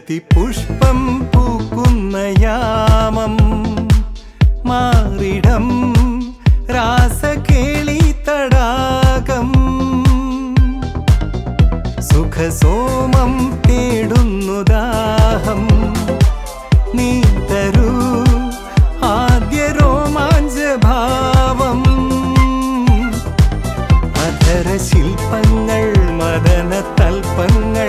രതി പുഷ്പം പൂക്കുന്ന യാമം മാറിടം രാസകേളി തടാകം സുഖസോമം തേടുന്നു ദാഹം നീ തരൂ ആദ്യ രോമാഞ്ചഭാവം അധര ശില്പങ്ങൾ മദന തൽപ്പങ്ങൾ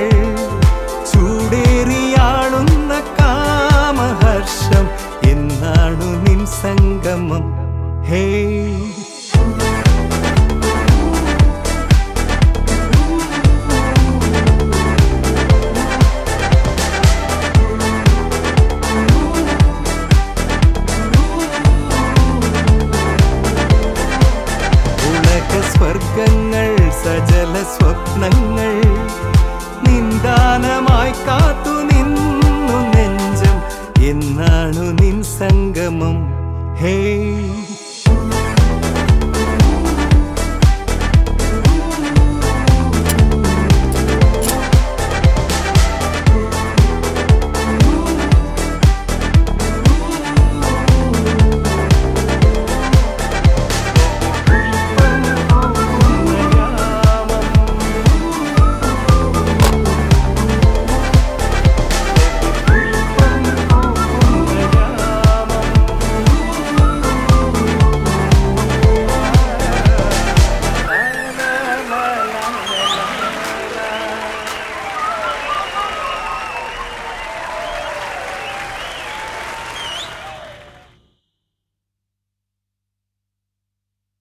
ചൂടേറിയാളുന്ന കാമഹർഷം എന്നാണു നിൻ സംഗമം ഹേ ഉലക സ്വർഗങ്ങൾ സജല സ്വപ്നങ്ങൾ നിന്ദാനമായി കാത്തു നിന്നു നെഞ്ചം എന്നാണു നിൻ സംഗമം ഹേ